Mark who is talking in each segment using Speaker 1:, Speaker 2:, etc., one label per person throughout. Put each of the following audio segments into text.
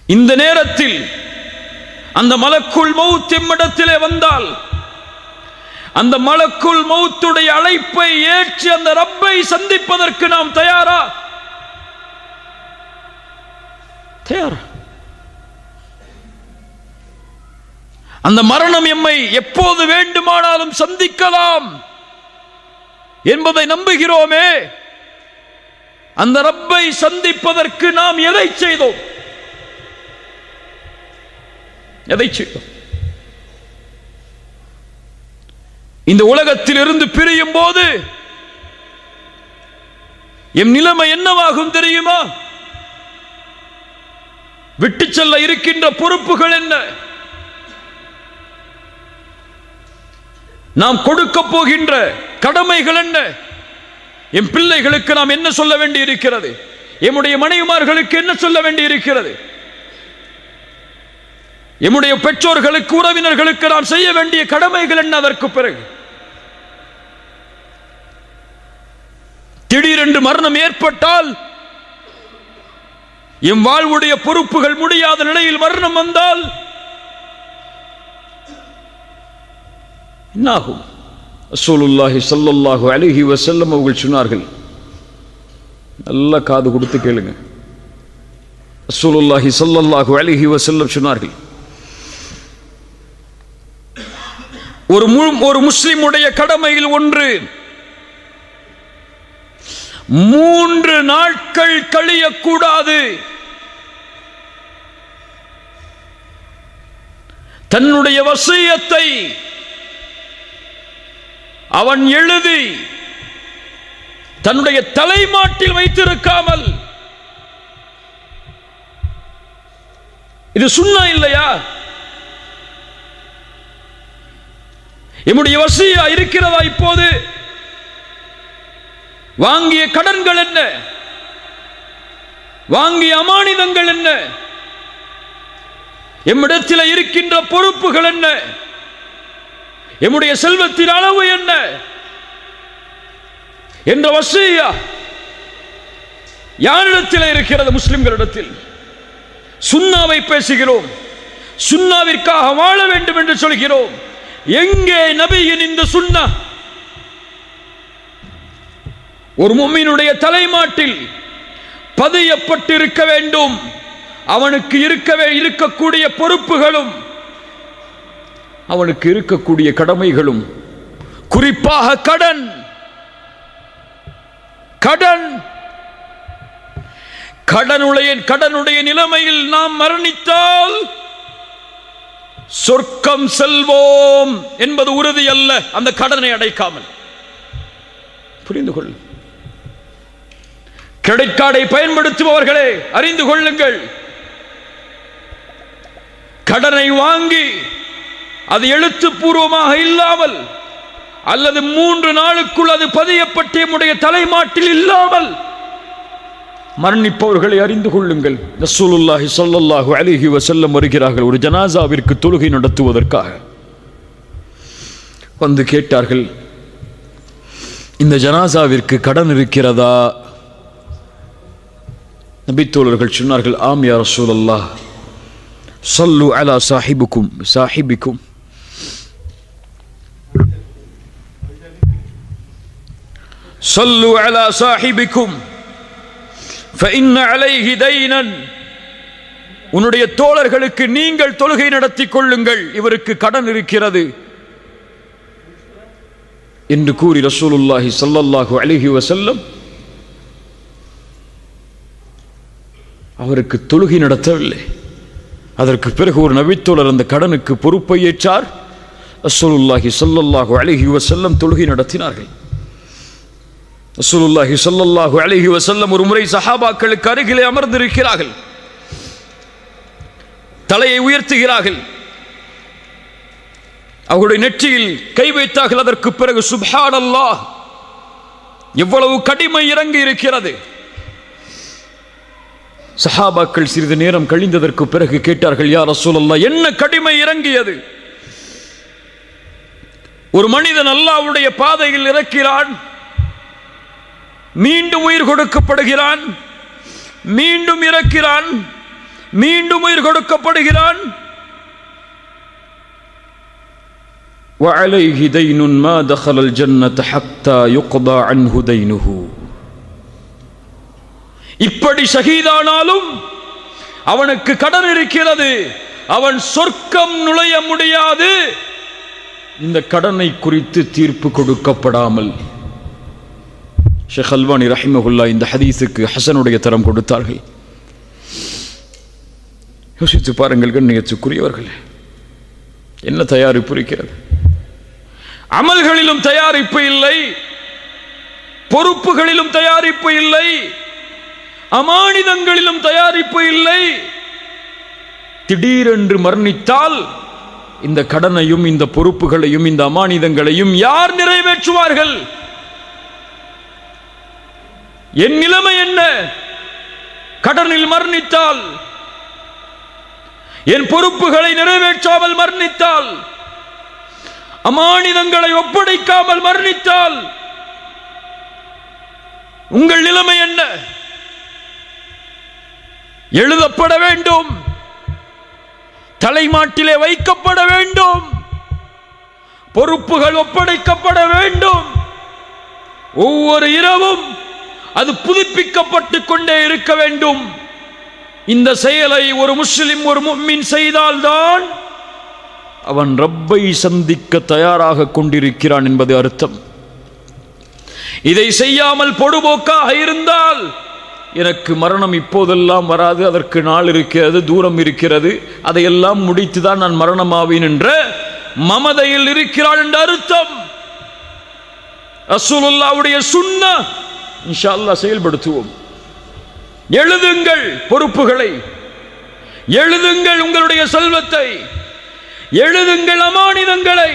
Speaker 1: இந்த நேரத்தில் அந்த மலக்குள் மௌத் எம்மிடத்திலே வந்தால் அந்த மலக்குள் மௌத்துடைய அழைப்பை ஏற்று அந்த ரப்பை சந்திப்பதற்கு நாம் தயாரா தயாரா அந்த மரணம் எம்மை எப்போது வேண்டுமானாலும் சந்திக்கலாம் என்பதை நம்புகிறோமே அந்த ரப்பை சந்திப்பதற்கு நாம் எதை செய்தோம் எதை செய்தோம் இந்த உலகத்தில் இருந்து பிரியும் போது எம் நிலைமை என்னவாகும் தெரியுமா விட்டு செல்ல இருக்கின்ற பொறுப்புகள் என்ன நாம் கொடுக்க போகின்ற கடமைகள் என்ன என் பிள்ளைகளுக்கு நாம் என்ன சொல்ல வேண்டி இருக்கிறது எம்முடைய மனைவிமார்களுக்கு என்ன சொல்ல வேண்டி இருக்கிறது எம்முடைய பெற்றோர்களுக்கு உறவினர்களுக்கு நாம் செய்ய வேண்டிய கடமைகள் என்ன அதற்கு பிறகு திடீரென்று மரணம் ஏற்பட்டால் எம் வாழ்வுடைய பொறுப்புகள் முடியாத நிலையில் மரணம் வந்தால் என்னாகும் ரசூலுல்லாஹி ஸல்லல்லாஹு அலைஹி வஸல்லம் அவர்கள் சொன்னார்கள் நல்ல காது கொடுத்து கேளுங்க ரசூலுல்லாஹி ஸல்லல்லாஹு அலைஹி வஸல்லம் சொன்னார்கள் ஒரு மு- ஒரு முஸ்லிமுடைய கடமையில் ஒன்று மூன்று நாட்கள் கழியக்கூடாது தன்னுடைய வசியத்தை அவன் எழுதி தன்னுடைய தலைமாட்டில் வைத்திருக்காமல் இது சுண்ணா இல்லையா எம்முடைய வசியா இருக்கிறதா இப்போது வாங்கிய கடன்கள் என்ன வாங்கிய அமானிதங்கள் என்ன எம்மிடத்தில் இருக்கின்ற பொறுப்புகள் என்ன எம்முடைய செல்வத்தின் அளவு என்ன என்ற வசியா யாரிடத்தில் இருக்கிறது முஸ்லிம்களிடத்தில் சுண்ணாவை பேசுகிறோம் சுண்ணாவிற்காக வாழ வேண்டும் என்று சொல்கிறோம் எங்கே நபியின் இந்த சுண்ணா ஒரு மும்மினுடைய தலைமாட்டில் பதியப்பட்டிருக்க வேண்டும் அவனுக்கு இருக்கவே இருக்கக்கூடிய பொறுப்புகளும் அவனுக்கு இருக்கக்கூடிய கடமைகளும் குறிப்பாக கடன் கடன் கடனுடைய கடனுடைய நிலைமையில் நாம் மரணித்தால் சொர்க்கம் செல்வோம் என்பது உறுதி அல்ல அந்த கடனை அடைக்காமல் புரிந்து கொள் கிரெடிட் கார்டை பயன்படுத்துபவர்களே அறிந்து கொள்ளுங்கள் கடனை வாங்கி அது எழுத்துப்பூர்வமாக இல்லாமல் அல்லது மூன்று நாளுக்குள் அது பதியப்பட்டு நம்முடைய தலைமாட்டில் இல்லாமல் மரணிப்பவர்களை அறிந்து கொள்ளுங்கள் ரசூலுல்லாஹி ஸல்லல்லாஹு அலைஹி வஸல்லம் வருகிறார்கள் ஒரு ஜனாசாவிற்கு தொழுகை நடத்துவதற்காக வந்து கேட்டார்கள் இந்த ஜனாசாவிற்கு கடன் இருக்கிறதா நபித்தோழர்கள் சொன்னார்கள் ஆம் யா ரசூலல்லாஹ் சல்லு அலா சாஹிபுக்கும் சாஹிபிக்கும் صلوا على صاحبكم فإن عليه دينا உன்னுடைய தோழர்களுக்கு நீங்கள் தொழுகை நடத்தி கொள்ளுங்கள் இவருக்கு கடன் இருக்கிறது என்று கூறி ரசூலுல்லாஹி ஸல்லல்லாஹு அலைஹி வஸல்லம் அவருக்கு தொழுகை நடத்தவில்லை அதற்கு பிறகு ஒரு நபித்தோழர் அந்த கடனுக்கு பொறுப்பை ஏற்றார் ரசூலுல்லாஹி ஸல்லல்லாஹு அலைஹி வஸல்லம் தொழுகை நடத்தினார்கள் ரசூலுல்லாஹி ஸல்லல்லாஹு அலைஹி வஸல்லம் ஒரு முறை சஹாபாக்களுக்கு அருகிலே அமர்ந்திருக்கிறார்கள் தலையை உயர்த்துகிறார்கள் அவர்களுடைய நெற்றியில் கை வைத்தார்கள் அதற்கு பிறகு சுப்ஹான் அல்லாஹ் எவ்வளவு கடிமை இறங்கி இருக்கிறது சஹாபாக்கள் சிறிது நேரம் கழிந்ததற்கு பிறகு கேட்டார்கள் யார் ரசூலல்லா என்ன கடிமை இறங்கியது ஒரு மனிதன் அல்லாஹ்வுடைய பாதையில் இறக்கிறான் மீண்டும் உயிர் கொடுக்கப்படுகிறான் மீண்டும் இறக்கிறான் மீண்டும் உயிர் கொடுக்கப்படுகிறான் وعليه دين ما دخل الجنة حتى يقضى عنه دينه இப்படி ஷஹீதானாலும் அவனுக்கு கடன் இருக்கிறது அவன் சொர்க்கம் நுழைய முடியாது இந்த கடனை குறித்து தீர்ப்பு கொடுக்கப்படாமல் ஷேக் அல்வானி ரஹிமகுல்லா இந்த ஹதீஸுக்கு ஹசனுடைய தரம் கொடுத்தார்கள் யோசித்து பாருங்கள் கண்ணியத்துக்குரியவர்கள் என்ன தயாரிப்பு இருக்கிறது அமல்களிலும் தயாரிப்பு இல்லை பொறுப்புகளிலும் தயாரிப்பு இல்லை அமானிதங்களிலும் தயாரிப்பு இல்லை திடீரென்று மரணித்தால் இந்த கடனையும் இந்த பொறுப்புகளையும் இந்த அமானிதங்களையும் யார் நிறைவேற்றுவார்கள் என் நிலைமை என்ன கடனில் மரணித்தால் என் பொறுப்புகளை நிறைவேற்றாமல் மரணித்தால் அமானிதங்களை ஒப்படைக்காமல் மரணித்தால் உங்கள் நிலைமை என்ன எழுதப்பட வேண்டும் தலைமாட்டிலே வைக்கப்பட வேண்டும் பொறுப்புகள் ஒப்படைக்கப்பட வேண்டும் ஒவ்வொரு இரவும் அது புதுப்பிக்கப்பட்டு கொண்டே இருக்க வேண்டும் இந்த செயலை ஒரு முஸ்லிம் ஒரு மும்மின் செய்தால்தான் அவன் ரப்பை சந்திக்க தயாராக கொண்டிருக்கிறான் என்பது அர்த்தம் இதை செய்யாமல் பொடுபோக்காக இருந்தால் எனக்கு மரணம் இப்போதெல்லாம் வராது அதற்கு நாள் இருக்கிறது தூரம் இருக்கிறது அதையெல்லாம் முடித்துதான் நான் மரணமாவேன் என்ற மமதையில் இருக்கிறான் என்ற அர்த்தம் ரசூலுல்லாவுடைய சுண்ண இன்ஷா அல்லாஹ் செயல்படுத்துவோம் எழுதுங்கள் பொறுப்புகளை எழுதுங்கள் உங்களுடைய செல்வத்தை எழுதுங்கள் அமானிதங்களை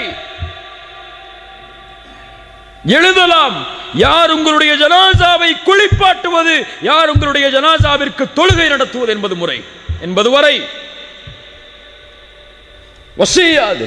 Speaker 1: எழுதலாம் யார் உங்களுடைய ஜனாசாவை குளிப்பாட்டுவது யார் உங்களுடைய ஜனாசாவிற்கு தொழுகை நடத்துவது என்பது முறை என்பது வரை வசியாது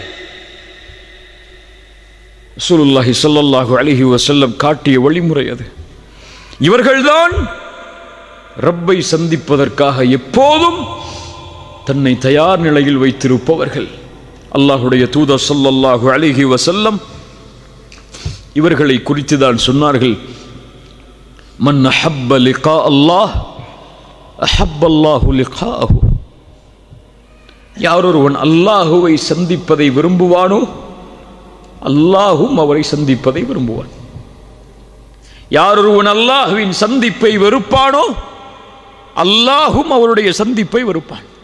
Speaker 1: ரசூலுல்லாஹி ஸல்லல்லாஹு அலைஹி வஸல்லம் காட்டிய வழிமுறை அது இவர்கள்தான் ரப்பை சந்திப்பதற்காக எப்போதும் தன்னை தயார் நிலையில் வைத்திருப்பவர்கள் அல்லாஹுடைய தூதர் ஸல்லல்லாஹு அலைஹி வஸல்லம் இவர்களை குறித்து தான் சொன்னார்கள் மன் அஹப்ப லிகா அல்லாஹ் அஹப்ப அல்லாஹு லிகாஹு யாரொருவன் அல்லாஹுவை சந்திப்பதை விரும்புவானோ அல்லாஹும் அவரை சந்திப்பதை விரும்புவான் யாரொருவன் அல்லாஹுவின் சந்திப்பை வெறுப்பானோ அல்லாஹும் அவருடைய சந்திப்பை வெறுப்பான்